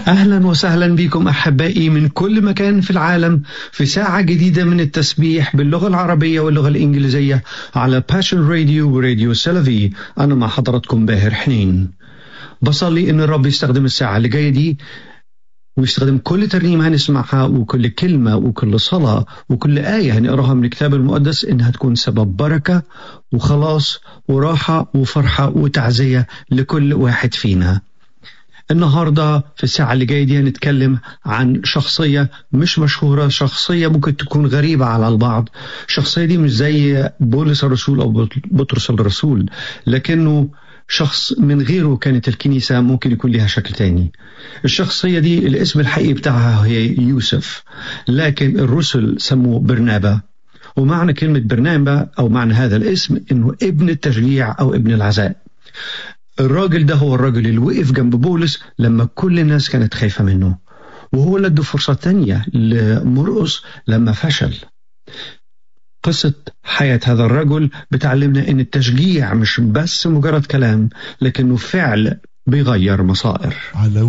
أهلا وسهلا بكم أحبائي من كل مكان في العالم في ساعة جديدة من التسبيح باللغة العربية واللغة الإنجليزية على باشن راديو وراديو سلفي أنا مع حضراتكم باهر حنين بصلي إن الرب يستخدم الساعة اللي جاية دي ويستخدم كل ترنيمة هنسمعها وكل كلمة وكل صلاة وكل آية هنقراها من الكتاب المقدس إنها تكون سبب بركة وخلاص وراحة وفرحة وتعزية لكل واحد فينا النهارده في الساعة اللي جاية دي هنتكلم عن شخصية مش مشهورة شخصية ممكن تكون غريبة على البعض الشخصية دي مش زي بولس الرسول أو بطرس الرسول لكنه شخص من غيره كانت الكنيسة ممكن يكون لها شكل تاني الشخصية دي الاسم الحقيقي بتاعها هي يوسف لكن الرسل سموه برنابا ومعنى كلمة برنابا أو معنى هذا الاسم إنه ابن التشجيع أو ابن العزاء الراجل ده هو الراجل اللي وقف جنب بولس لما كل الناس كانت خايفة منه وهو اللي ادى فرصة تانية لمرقص لما فشل قصة حياة هذا الرجل بتعلمنا ان التشجيع مش بس مجرد كلام لكنه فعل بيغير مصائر على